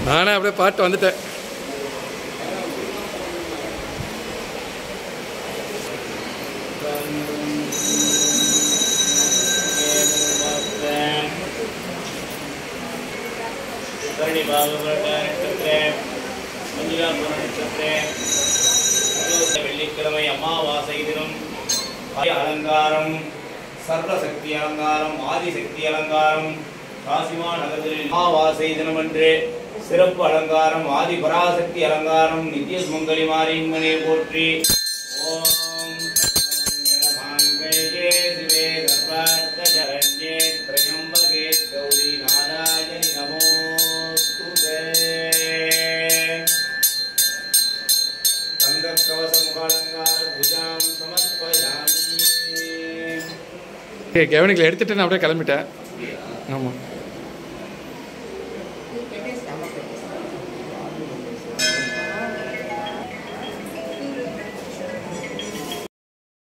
நானே அப்படியே பாட்டு வந்துட்டேன் கரணி பாகவத நட்சத்திரே மஞ்சுளாபுர நட்சத்திரே அறுபத்தி வெள்ளிக்கிழமை அமாவாசை தினம் ஆதி அலங்காரம் சர்வசக்தி அலங்காரம் ஆதிசக்தி அலங்காரம் காசிமா நகரத்தில் அமாவாசை தினமன்று சிறப்பு அலங்காரம் ஆதி பராசக்தி அலங்காரம் நித்திய சுமங்கலி மாரியம்மனை போற்றி ஓம் மாங்கல்யே சிவே சர்வார்த்த சரண்யே த்ரயம்பகே கௌரி நாராயணி நமோஸ்துதே தங்கக்கவசமுகாலங்கார பூஜாம் சமர்ப்பயாமி கவனிக்கல எடுத்துட்டு நான் அப்படியே கிளம்பிட்டேன் ஆமாம்